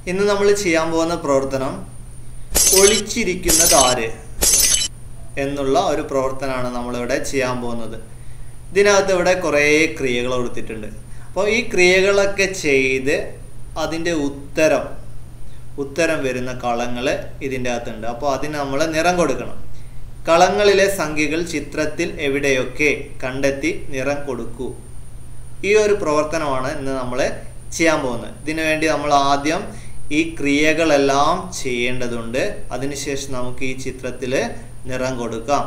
ഇന്ന് നമ്മൾ ചെയ്യാൻ പോകുന്ന പ്രവർത്തനം ഒളിച്ചിരിക്കുന്നത് ആര് എന്നുള്ള ഒരു പ്രവർത്തനമാണ് നമ്മളിവിടെ ചെയ്യാൻ പോകുന്നത് ഇതിനകത്ത് ഇവിടെ കുറേ ക്രിയകൾ കൊടുത്തിട്ടുണ്ട് അപ്പോൾ ഈ ക്രിയകളൊക്കെ ചെയ്ത് അതിൻ്റെ ഉത്തരം ഉത്തരം വരുന്ന കളങ്ങൾ ഇതിൻ്റെ അകത്തുണ്ട് അപ്പോൾ അതിന് നമ്മൾ നിറം കൊടുക്കണം കളങ്ങളിലെ സംഖ്യകൾ ചിത്രത്തിൽ എവിടെയൊക്കെ കണ്ടെത്തി നിറം കൊടുക്കൂ ഈ ഒരു പ്രവർത്തനമാണ് ഇന്ന് നമ്മൾ ചെയ്യാൻ പോകുന്നത് ഇതിനു വേണ്ടി നമ്മൾ ആദ്യം ഈ ക്രിയകളെല്ലാം ചെയ്യേണ്ടതുണ്ട് അതിനുശേഷം നമുക്ക് ഈ ചിത്രത്തിൽ നിറം കൊടുക്കാം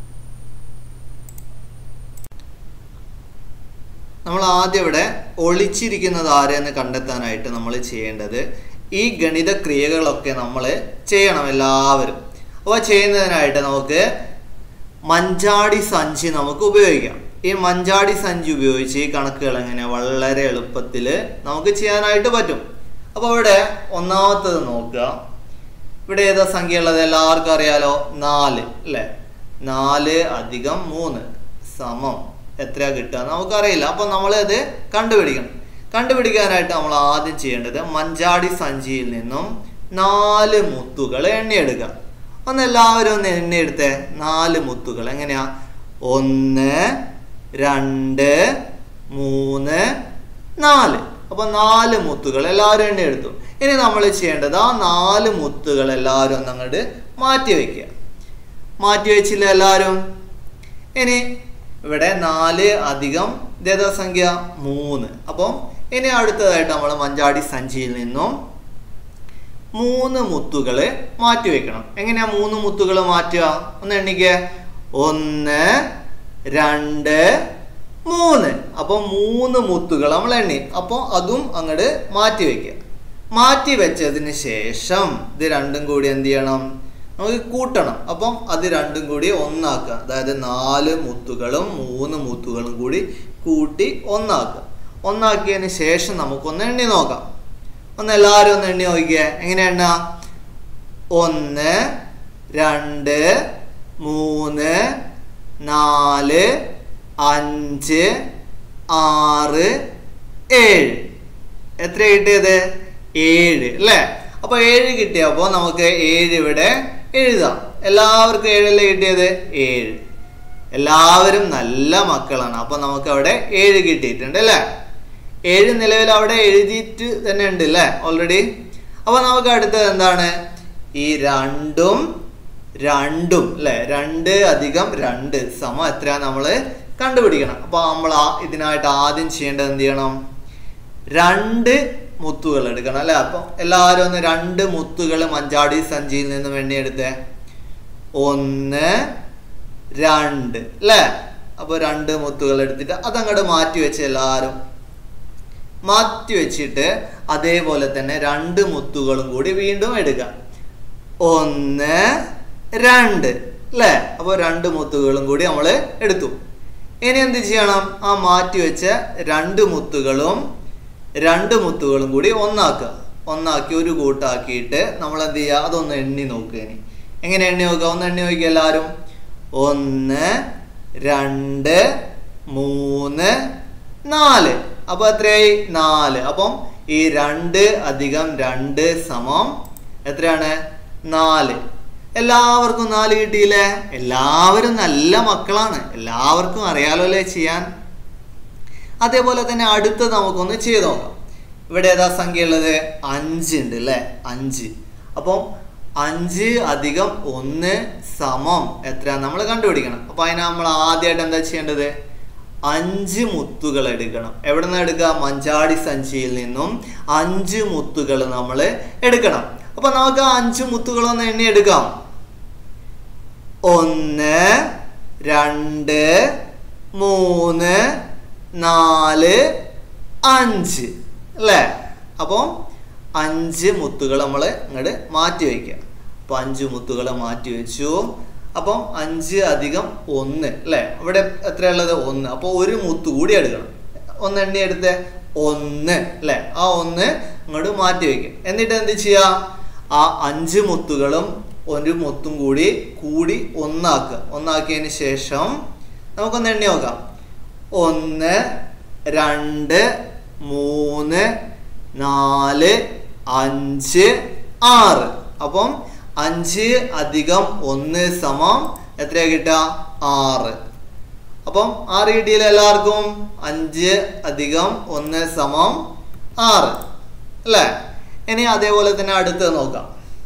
നമ്മൾ ആദ്യം ഇവിടെ ഒളിച്ചിരിക്കുന്നത് ആരെന്ന് കണ്ടെത്താനായിട്ട് നമ്മൾ ചെയ്യേണ്ടത് ഈ ഗണിത ക്രിയകളൊക്കെ നമ്മൾ ചെയ്യണം എല്ലാവരും അപ്പോൾ ചെയ്യുന്നതിനായിട്ട് നമുക്ക് മഞ്ചാടി സഞ്ചി നമുക്ക് ഉപയോഗിക്കാം ഈ മഞ്ചാടി സഞ്ചി ഉപയോഗിച്ച് ഈ കണക്കുകൾ എങ്ങനെ വളരെ എളുപ്പത്തിൽ നമുക്ക് ചെയ്യാനായിട്ട് പറ്റും അപ്പോൾ ഇവിടെ ഒന്നാമത്തത് നോക്കുക ഇവിടെ ഏതാ സംഖ്യ ഉള്ളത് എല്ലാവർക്കും അറിയാലോ നാല് അല്ലേ നാല് അധികം മൂന്ന് സമം എത്രയാ കിട്ടുക നമുക്കറിയില്ല അപ്പോൾ നമ്മൾ അത് കണ്ടുപിടിക്കണം കണ്ടുപിടിക്കാനായിട്ട് നമ്മൾ ആദ്യം ചെയ്യേണ്ടത് മഞ്ചാടി സഞ്ചിയിൽ നിന്നും നാല് മുത്തുകൾ എണ്ണിയെടുക്കുക ഒന്ന് എല്ലാവരും ഒന്ന് എണ്ണിയെടുത്തേ നാല് മുത്തുകൾ എങ്ങനെയാ ഒന്ന് രണ്ട് മൂന്ന് നാല് അപ്പൊ നാല് മുത്തുകൾ എല്ലാവരും എണ്ണിയെടുത്തു ഇനി നമ്മൾ ചെയ്യേണ്ടത് ആ നാല് മുത്തുകൾ എല്ലാവരും ഒന്ന് അങ്ങോട്ട് മാറ്റി വെക്കുക മാറ്റി വെച്ചില്ല എല്ലാവരും ഇനി ഇവിടെ നാല് അധികം ഇതേതാ സംഖ്യ മൂന്ന് അപ്പം ഇനി അടുത്തതായിട്ട് നമ്മൾ മഞ്ചാടി സഞ്ചിയിൽ നിന്നും മൂന്ന് മുത്തുകൾ മാറ്റി വെക്കണം എങ്ങനെയാ മൂന്ന് മുത്തുകൾ മാറ്റുക ഒന്ന് എണ്ണിക്കേ ഒന്ന് രണ്ട് മൂന്ന് അപ്പോൾ മൂന്ന് മുത്തുകൾ നമ്മൾ എണ്ണി അപ്പോൾ അതും അങ്ങോട്ട് മാറ്റി വെക്കുക മാറ്റി വെച്ചതിന് ശേഷം ഇത് രണ്ടും കൂടി എന്ത് ചെയ്യണം നമുക്ക് കൂട്ടണം അപ്പം അത് രണ്ടും കൂടി ഒന്നാക്കുക അതായത് നാല് മുത്തുകളും മൂന്ന് മുത്തുകളും കൂടി കൂട്ടി ഒന്നാക്കുക ഒന്നാക്കിയതിന് ശേഷം നമുക്കൊന്ന് എണ്ണി നോക്കാം ഒന്ന് എല്ലാവരും ഒന്ന് എണ്ണി നോക്കിയേ എങ്ങനെ എണ്ണ ഒന്ന് രണ്ട് മൂന്ന് നാല് അഞ്ച് ആറ് ഏഴ് എത്ര കിട്ടിയത് ഏഴ് അല്ലേ അപ്പൊ ഏഴ് കിട്ടിയപ്പോൾ നമുക്ക് ഏഴ് ഇവിടെ എഴുതാം എല്ലാവർക്കും ഏഴല്ലേ കിട്ടിയത് ഏഴ് എല്ലാവരും നല്ല മക്കളാണ് അപ്പൊ നമുക്ക് അവിടെ ഏഴ് കിട്ടിയിട്ടുണ്ട് അല്ലേ ഏഴ് നിലവിൽ അവിടെ എഴുതിയിട്ട് തന്നെ ഉണ്ട് അല്ലേ ഓൾറെഡി അപ്പൊ നമുക്ക് അടുത്തത് എന്താണ് ഈ രണ്ടും രണ്ടും അല്ലെ രണ്ട് അധികം രണ്ട് സമം എത്രയാ നമ്മൾ കണ്ടുപിടിക്കണം അപ്പൊ നമ്മൾ ആ ഇതിനായിട്ട് ആദ്യം ചെയ്യേണ്ടത് എന്ത് ചെയ്യണം രണ്ട് മുത്തുകൾ എടുക്കണം അല്ലെ അപ്പം എല്ലാവരും ഒന്ന് രണ്ട് മുത്തുകൾ മഞ്ചാടി സഞ്ചിയിൽ നിന്ന് എണ്ണിയെടുത്തേ ഒന്ന് രണ്ട് അല്ലേ അപ്പോൾ രണ്ട് മുത്തുകൾ എടുത്തിട്ട് അതങ്ങോട്ട് മാറ്റി വെച്ച് എല്ലാവരും മാറ്റി വെച്ചിട്ട് അതേപോലെ തന്നെ രണ്ട് മുത്തുകളും കൂടി വീണ്ടും എടുക്കാം ഒന്ന് രണ്ട് അല്ലേ അപ്പോൾ രണ്ട് മുത്തുകളും കൂടി നമ്മൾ എടുത്തു ഇനി എന്ത് ചെയ്യണം ആ മാറ്റി വെച്ച രണ്ട് മുത്തുകളും രണ്ട് മുത്തുകളും കൂടി ഒന്നാക്കുക ഒന്നാക്കി ഒരു കൂട്ടാക്കിയിട്ട് നമ്മൾ എന്ത് ചെയ്യുക അതൊന്ന് എണ്ണി നോക്കുക ഇനി എങ്ങനെ എണ്ണി നോക്കുക ഒന്ന് എണ്ണി നോക്കുക എല്ലാവരും ഒന്ന് രണ്ട് മൂന്ന് നാല് അപ്പൊ എത്രയായി നാല് അപ്പം ഈ രണ്ട് അധികം രണ്ട് സമം എത്രയാണ് നാല് എല്ലാവർക്കും നാല് കിട്ടിയില്ലേ എല്ലാവരും നല്ല മക്കളാണ് എല്ലാവർക്കും അറിയാലോ അല്ലേ ചെയ്യാൻ അതേപോലെ തന്നെ അടുത്ത് നമുക്കൊന്ന് ചെയ്ത് നോക്കാം ഇവിടെ ഏതാ സംഖ്യ ഉള്ളത് അഞ്ച് ഉണ്ട് അല്ലേ അഞ്ച് അപ്പം അഞ്ച് അധികം ഒന്ന് സമം എത്ര നമ്മൾ കണ്ടുപിടിക്കണം അപ്പൊ അതിന് നമ്മൾ ആദ്യമായിട്ട് എന്താ ചെയ്യേണ്ടത് അഞ്ച് മുത്തുകൾ എടുക്കണം എവിടെ നിന്ന് എടുക്കുക മഞ്ചാടി സഞ്ചിയിൽ നിന്നും അഞ്ച് മുത്തുകൾ നമ്മൾ എടുക്കണം അപ്പൊ നമുക്ക് ആ അഞ്ച് മുത്തുകളൊന്ന് എണ്ണി എടുക്കാം ഒന്ന് രണ്ട് മൂന്ന് നാല് അഞ്ച് അല്ലേ അപ്പം അഞ്ച് മുത്തുകൾ നമ്മൾ ഇങ്ങോട്ട് മാറ്റി വയ്ക്കുക അപ്പം അഞ്ച് മുത്തുകൾ മാറ്റി വെച്ചു അപ്പം അഞ്ച് അധികം ഒന്ന് അല്ലേ ഇവിടെ എത്രയുള്ളത് ഒന്ന് അപ്പോൾ ഒരു മുത്ത് കൂടി എടുക്കണം ഒന്ന് എണ്ണി എടുത്ത് ഒന്ന് അല്ലേ ആ ഒന്ന് ഇങ്ങോട്ട് മാറ്റി വയ്ക്കുക എന്നിട്ട് എന്ത് ചെയ്യുക ആ അഞ്ച് മുത്തുകളും ഒരു മുത്തും കൂടി കൂടി ഒന്നാക്കുക ഒന്നാക്കിയതിന് ശേഷം നമുക്കൊന്ന് എണ്ണി നോക്കാം ഒന്ന് രണ്ട് മൂന്ന് നാല് അഞ്ച് ആറ് അപ്പം അഞ്ച് അധികം ഒന്ന് സമം എത്രയാ കിട്ടുക ആറ് അപ്പം ആറ് കിട്ടിയില്ല എല്ലാവർക്കും അഞ്ച് അധികം ഒന്ന് സമം ആറ് അല്ലേ ഇനി അതേപോലെ തന്നെ അടുത്തത് നോക്കാം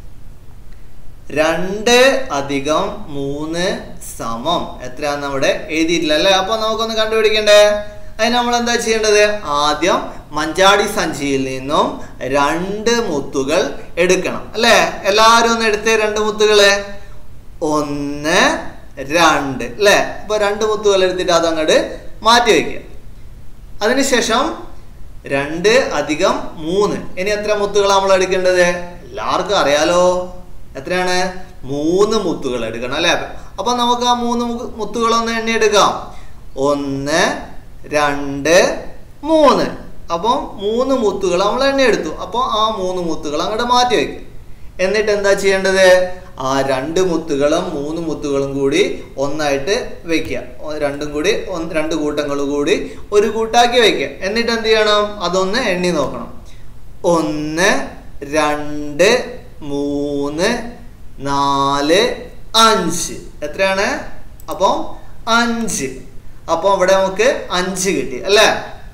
രണ്ട് അധികം മൂന്ന് സമം എത്രയാന്ന് നമ്മുടെ എഴുതിയിട്ടില്ല അല്ലേ അപ്പൊ നമുക്കൊന്ന് കണ്ടുപിടിക്കണ്ടേ അതിന് നമ്മൾ എന്താ ചെയ്യേണ്ടത് ആദ്യം മഞ്ചാടി സഞ്ചിയിൽ നിന്നും രണ്ട് മുത്തുകൾ എടുക്കണം അല്ലേ എല്ലാവരും ഒന്ന് എടുത്തേ രണ്ട് മുത്തുകള് ഒന്ന് രണ്ട് അല്ലേ അപ്പൊ രണ്ട് മുത്തുകൾ എടുത്തിട്ട് അതങ്ങോട്ട് മാറ്റി വയ്ക്കുക അതിനുശേഷം രണ്ട് അധികം മൂന്ന് ഇനി എത്ര മുത്തുകൾ നമ്മൾ എടുക്കേണ്ടത് എല്ലാവർക്കും അറിയാലോ എത്രയാണ് മൂന്ന് മുത്തുകൾ എടുക്കണം അല്ലേ അപ്പൊ നമുക്ക് ആ മൂന്ന് മു- മുത്തുകളൊന്ന് എണ്ണി എടുക്കാം ഒന്ന് രണ്ട് മൂന്ന് അപ്പം മൂന്ന് മുത്തുകൾ നമ്മൾ എണ്ണി എടുത്തു അപ്പോൾ ആ മൂന്ന് മുത്തുകൾ അങ്ങോട്ട് മാറ്റി വയ്ക്കും എന്നിട്ട് എന്താ ചെയ്യേണ്ടത് ആ രണ്ട് മുത്തുകളും മൂന്ന് മുത്തുകളും കൂടി ഒന്നായിട്ട് വെക്കുക ഒ- രണ്ടും കൂടി ഒന്ന് രണ്ട് കൂട്ടങ്ങൾ കൂടി ഒരു കൂട്ടാക്കി വെക്കുക എന്നിട്ട് എന്ത് ചെയ്യണം അതൊന്ന് എണ്ണി നോക്കണം ഒന്ന് രണ്ട് മൂന്ന് നാല് അഞ്ച് എത്രയാണ് അപ്പോൾ അഞ്ച് അപ്പോൾ ഇവിടെ നമുക്ക് അഞ്ച് കിട്ടി അല്ലേ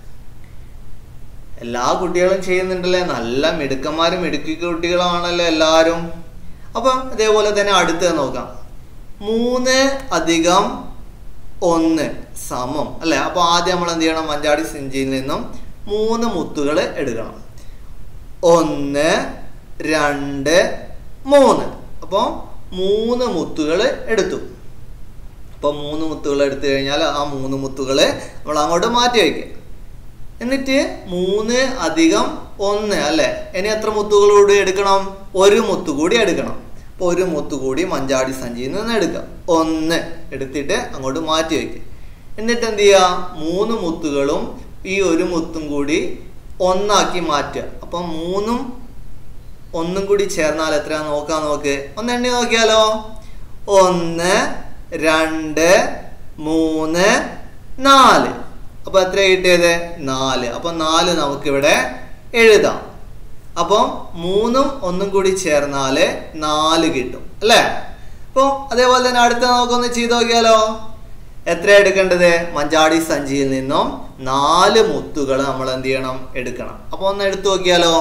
എല്ലാ കുട്ടികളും ചെയ്യുന്നുണ്ടല്ലേ നല്ല മിടുക്കന്മാരും മിടുക്കി കുട്ടികളാണല്ലോ എല്ലാവരും അപ്പം അതേപോലെ തന്നെ അടുത്തത് നോക്കാം മൂന്ന് അധികം ഒന്ന് സമം അല്ലെ അപ്പോൾ ആദ്യം നമ്മൾ എന്ത് ചെയ്യണം മഞ്ചാടി സിഞ്ചിയിൽ നിന്നും മൂന്ന് മുത്തുകൾ എടുക്കണം ഒന്ന് രണ്ട് മൂന്ന് അപ്പോൾ മൂന്ന് മുത്തുകൾ എടുത്തു അപ്പോൾ മൂന്ന് മുത്തുകൾ എടുത്തു കഴിഞ്ഞാൽ ആ മൂന്ന് മുത്തുകൾ നമ്മൾ അങ്ങോട്ട് മാറ്റി വയ്ക്കുക എന്നിട്ട് മൂന്ന് അധികം ഒന്ന് അല്ലെ ഇനി എത്ര മുത്തുകൾ കൂടി എടുക്കണം ഒരു മുത്തു കൂടി എടുക്കണം അപ്പോൾ ഒരു മുത്തു കൂടി മഞ്ചാടി സഞ്ചിയിൽ നിന്ന് എടുക്കാം ഒന്ന് എടുത്തിട്ട് അങ്ങോട്ട് മാറ്റി വയ്ക്കുക എന്നിട്ട് എന്ത് ചെയ്യുക മൂന്ന് മുത്തുകളും ഈ ഒരു മുത്തും കൂടി ഒന്നാക്കി മാറ്റുക അപ്പം മൂന്നും ഒന്നും കൂടി ചേർന്നാൽ എത്രയാന്ന് നോക്കാം നോക്ക് ഒന്ന് എണ്ണി നോക്കിയാലോ ഒന്ന് രണ്ട് മൂന്ന് നാല് അപ്പൊ എത്ര കിട്ടിയത് നാല് അപ്പൊ നാല് നമുക്കിവിടെ എഴുതാം അപ്പം മൂന്നും ഒന്നും കൂടി ചേർന്നാല് നാല് കിട്ടും അല്ലേ അപ്പോൾ അതേപോലെ തന്നെ അടുത്ത നമുക്കൊന്ന് ചെയ്ത് നോക്കിയാലോ എത്ര എടുക്കേണ്ടത് മഞ്ചാടി സഞ്ചിയിൽ നിന്നും നാല് മുത്തുകൾ നമ്മൾ എന്ത് ചെയ്യണം എടുക്കണം അപ്പൊ ഒന്ന് എടുത്തു നോക്കിയാലോ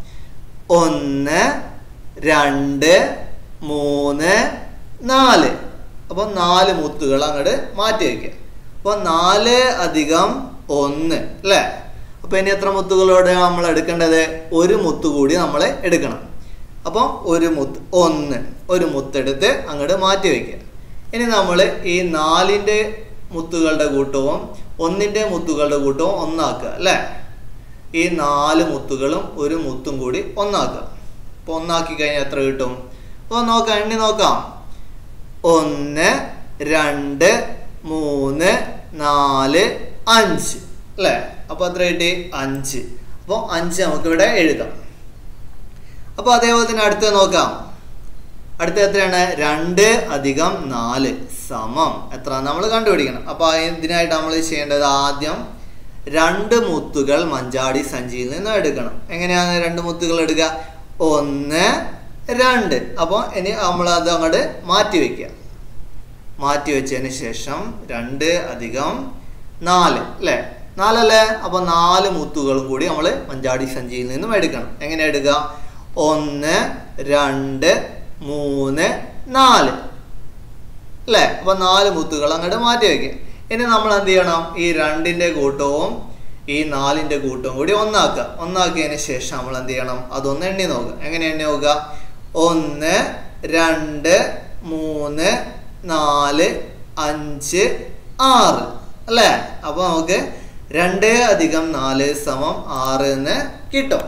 ഒന്ന് രണ്ട് മൂന്ന് നാല് അപ്പോൾ നാല് മുത്തുകൾ അങ്ങോട്ട് മാറ്റി വയ്ക്കുക അപ്പോൾ നാല് അധികം ഒന്ന് അല്ലേ അപ്പോൾ ഇനി എത്ര മുത്തുകളോട് നമ്മൾ എടുക്കേണ്ടത് ഒരു മുത്ത് കൂടി നമ്മൾ എടുക്കണം അപ്പം ഒരു മുത്ത് ഒന്ന് ഒരു മുത്തെടുത്ത് അങ്ങോട്ട് മാറ്റി വയ്ക്കുക ഇനി നമ്മൾ ഈ നാലിൻ്റെ മുത്തുകളുടെ കൂട്ടവും ഒന്നിൻ്റെ മുത്തുകളുടെ കൂട്ടവും ഒന്നാക്കുക അല്ലേ ഈ നാല് മുത്തുകളും ഒരു മുത്തും കൂടി ഒന്നാക്കുക അപ്പോൾ ഒന്നാക്കി കഴിഞ്ഞാൽ എത്ര കിട്ടും അപ്പോൾ നോക്കാം എണ്ണി നോക്കാം ഒന്ന് രണ്ട് മൂന്ന് നാല് അഞ്ച് അല്ലേ അപ്പോൾ എത്ര കിട്ടി അഞ്ച് അപ്പോൾ അഞ്ച് നമുക്കിവിടെ എഴുതാം അപ്പോൾ അതേപോലെ തന്നെ അടുത്ത നോക്കാം അടുത്ത എത്രയാണ് രണ്ട് അധികം നാല് സമം എത്ര നമ്മൾ കണ്ടുപിടിക്കണം അപ്പോൾ ഇതിനായിട്ട് നമ്മൾ ചെയ്യേണ്ടത് ആദ്യം രണ്ട് മുത്തുകൾ മഞ്ചാടി സഞ്ചിയിൽ നിന്ന് എടുക്കണം എങ്ങനെയാണ് രണ്ട് മുത്തുകൾ എടുക്കുക ഒന്ന് രണ്ട് അപ്പോൾ ഇനി നമ്മൾ അത് അങ്ങോട്ട് മാറ്റി വയ്ക്കുക മാറ്റി വെച്ചതിന് ശേഷം രണ്ട് അധികം നാല് അല്ലേ നാലല്ലേ അപ്പോൾ നാല് മുത്തുകളും കൂടി നമ്മൾ മഞ്ചാടി സഞ്ചിയിൽ നിന്നും എടുക്കണം എങ്ങനെ എടുക്കുക ഒന്ന് രണ്ട് മൂന്ന് നാല് അല്ലേ അപ്പോൾ നാല് മുത്തുകൾ അങ്ങോട്ട് മാറ്റി വയ്ക്കുക ഇനി നമ്മൾ എന്ത് ചെയ്യണം ഈ രണ്ടിൻ്റെ കൂട്ടവും ഈ നാലിൻ്റെ കൂട്ടവും കൂടി ഒന്നാക്കുക ഒന്നാക്കിയതിന് ശേഷം നമ്മൾ എന്ത് ചെയ്യണം അതൊന്ന് എണ്ണി നോക്കുക എങ്ങനെ എണ്ണി നോക്കുക ഒന്ന് രണ്ട് മൂന്ന് നാല് അഞ്ച് ആറ് അല്ലേ അപ്പോൾ നമുക്ക് രണ്ട് അധികം നാല് സമം ആറ് എന്ന് കിട്ടും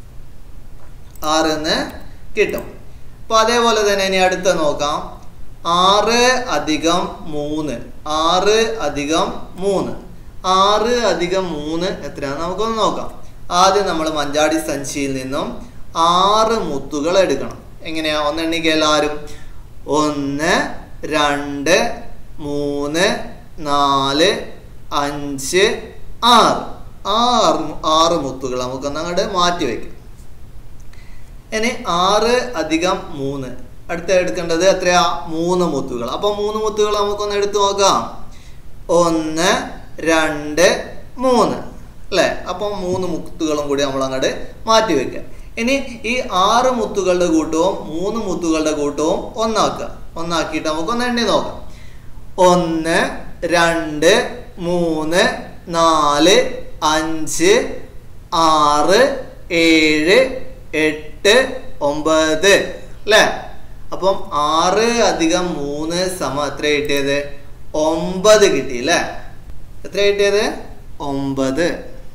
ആറ് എന്ന് കിട്ടും അപ്പോൾ അതേപോലെ തന്നെ ഇനി അടുത്ത നോക്കാം ആറ് അധികം മൂന്ന് ആറ് അധികം മൂന്ന് ആറ് അധികം മൂന്ന് എത്രയാണെന്ന് നമുക്കൊന്ന് നോക്കാം ആദ്യം നമ്മൾ മഞ്ചാടി സഞ്ചിയിൽ നിന്നും ആറ് മുത്തുകൾ എടുക്കണം എങ്ങനെയാ ഒന്ന് എണ്ണിക്കുക എല്ലാവരും ഒന്ന് രണ്ട് മൂന്ന് നാല് അഞ്ച് ആറ് ആറ് ആറ് മുത്തുകൾ നമുക്കൊന്ന് അങ്ങോട്ട് മാറ്റി വയ്ക്കാം ഇനി ആറ് അധികം മൂന്ന് അടുത്ത എടുക്കേണ്ടത് എത്രയാ മൂന്ന് മുത്തുകൾ അപ്പൊ മൂന്ന് മുത്തുകൾ നമുക്കൊന്ന് എടുത്തു നോക്കാം ഒന്ന് രണ്ട് മൂന്ന് അല്ലേ അപ്പം മൂന്ന് മുത്തുകളും കൂടി നമ്മൾ അങ്ങോട്ട് മാറ്റി വെക്കുക ഇനി ഈ ആറ് മുത്തുകളുടെ കൂട്ടവും മൂന്ന് മുത്തുകളുടെ കൂട്ടവും ഒന്നാക്കുക ഒന്നാക്കിയിട്ട് നമുക്കൊന്ന് എണ്ണി നോക്കാം ഒന്ന് രണ്ട് മൂന്ന് നാല് അഞ്ച് ആറ് ഏഴ് എട്ട് ഒമ്പത് അല്ലേ അപ്പം ആറ് അധികം മൂന്ന് സമം എത്ര കിട്ടിയത് ഒമ്പത് കിട്ടി അല്ലേ എത്ര കിട്ടിയത് ഒമ്പത്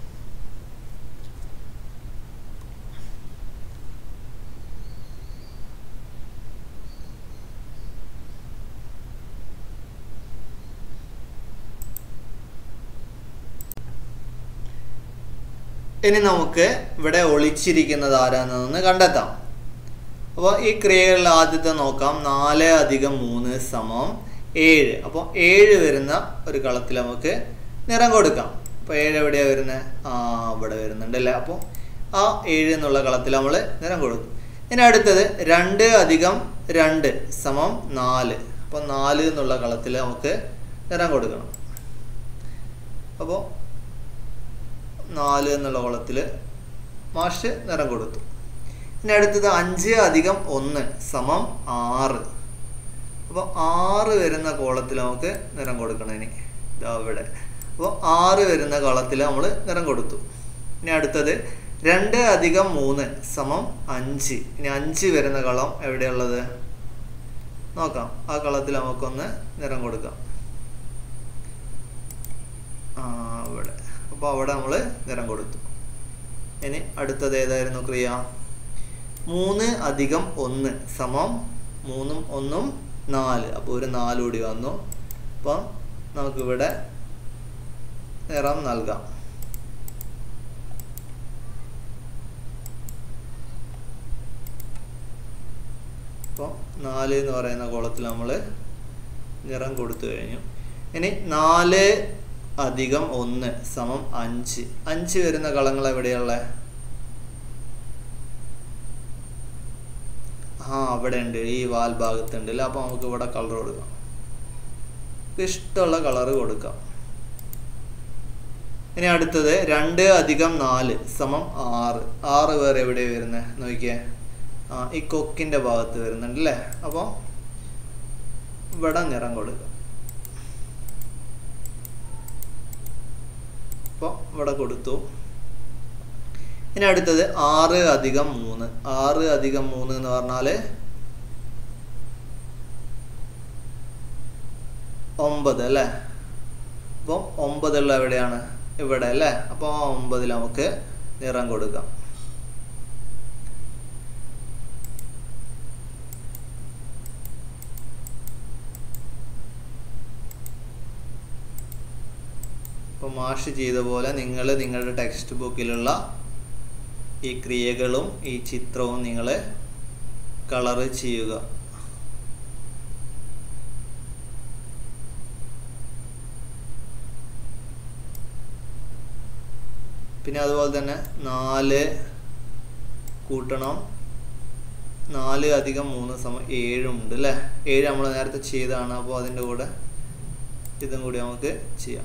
ഇനി നമുക്ക് ഇവിടെ ഒളിച്ചിരിക്കുന്നത് ആരാണെന്ന് കണ്ടെത്താം അപ്പോൾ ഈ ക്രിയകളിൽ ആദ്യത്തെ നോക്കാം നാല് അധികം മൂന്ന് സമം ഏഴ് അപ്പോൾ ഏഴ് വരുന്ന ഒരു കളത്തിൽ നമുക്ക് നിറം കൊടുക്കാം അപ്പോൾ ഏഴ് എവിടെയാണ് വരുന്നത് ആ ഇവിടെ വരുന്നുണ്ട് അല്ലേ അപ്പോൾ ആ ഏഴ് എന്നുള്ള കളത്തിൽ നമ്മൾ നിറം കൊടുക്കും ഇനി അടുത്തത് രണ്ട് അധികം രണ്ട് സമം നാല് അപ്പോൾ നാല് എന്നുള്ള കളത്തിൽ നമുക്ക് നിറം കൊടുക്കണം അപ്പോൾ നാല് എന്നുള്ള കുളത്തിൽ മാഷ് നിറം കൊടുത്തു ഇനി അടുത്തത് അഞ്ച് അധികം ഒന്ന് സമം ആറ് അപ്പോൾ ആറ് വരുന്ന കോളത്തിൽ നമുക്ക് നിറം കൊടുക്കണം ഇനി ഇതാ ഇവിടെ അപ്പോൾ ആറ് വരുന്ന കളത്തിൽ നമ്മൾ നിറം കൊടുത്തു ഇനി അടുത്തത് രണ്ട് അധികം മൂന്ന് സമം അഞ്ച് ഇനി അഞ്ച് വരുന്ന കളം എവിടെയുള്ളത് നോക്കാം ആ കളത്തിൽ നമുക്കൊന്ന് നിറം കൊടുക്കാം ആ ഇവിടെ അപ്പോൾ അവിടെ നമ്മൾ നിറം കൊടുത്തു ഇനി അടുത്തത് ഏതായിരുന്നു ക്രിയ മൂന്ന് അധികം ഒന്ന് സമം മൂന്നും ഒന്നും നാല് അപ്പോൾ ഒരു നാല് കൂടി വന്നു അപ്പം നമുക്കിവിടെ നിറം നൽകാം അപ്പോൾ നാല് എന്ന് പറയുന്ന കോളത്തിൽ നമ്മൾ നിറം കൊടുത്തു കഴിഞ്ഞു ഇനി നാല് അധികം ഒന്ന് സമം അഞ്ച് അഞ്ച് വരുന്ന കളങ്ങൾ എവിടെയുള്ള ആ അവിടെ ഉണ്ട് ഈ വാൽ ഭാഗത്തുണ്ട് അല്ലേ അപ്പോൾ നമുക്ക് ഇവിടെ കളർ കൊടുക്കാം ഇഷ്ടമുള്ള കളർ കൊടുക്കാം ഇനി അടുത്തത് രണ്ട് അധികം നാല് സമം ആറ് ആറ് വേറെ എവിടെ വരുന്നത് നോക്കിയേ ആ ഈ കൊക്കിൻ്റെ ഭാഗത്ത് വരുന്നുണ്ട് അല്ലേ അപ്പോൾ ഇവിടെ നിറം കൊടുക്കാം അപ്പോൾ ഇവിടെ കൊടുത്തു ഇനി അടുത്തത് ആറ് അധികം മൂന്ന് ആറ് അധികം മൂന്ന് എന്ന് പറഞ്ഞാൽ ഒമ്പത് അല്ലേ അപ്പം ഒമ്പതുള്ള എവിടെയാണ് ഇവിടെ അല്ലേ അപ്പോൾ ആ ഒമ്പതിൽ നമുക്ക് നിറം കൊടുക്കാം അപ്പോൾ മാഷ് ചെയ്ത പോലെ നിങ്ങൾ നിങ്ങളുടെ ടെക്സ്റ്റ് ബുക്കിലുള്ള ഈ ക്രിയകളും ഈ ചിത്രവും നിങ്ങൾ കളറ് ചെയ്യുക പിന്നെ അതുപോലെ തന്നെ നാല് കൂട്ടണം നാല് അധികം മൂന്ന് സമയം ഏഴുണ്ട് അല്ലേ ഏഴ് നമ്മൾ നേരത്തെ ചെയ്തതാണ് അപ്പോൾ അതിൻ്റെ കൂടെ ഇതും കൂടി നമുക്ക് ചെയ്യാം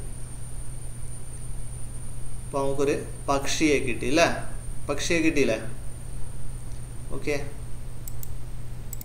അപ്പോൾ നമുക്കൊരു പക്ഷിയെ കിട്ടി അല്ലേ പക്ഷിയെ കിട്ടിയില്ലേ ഓക്കെ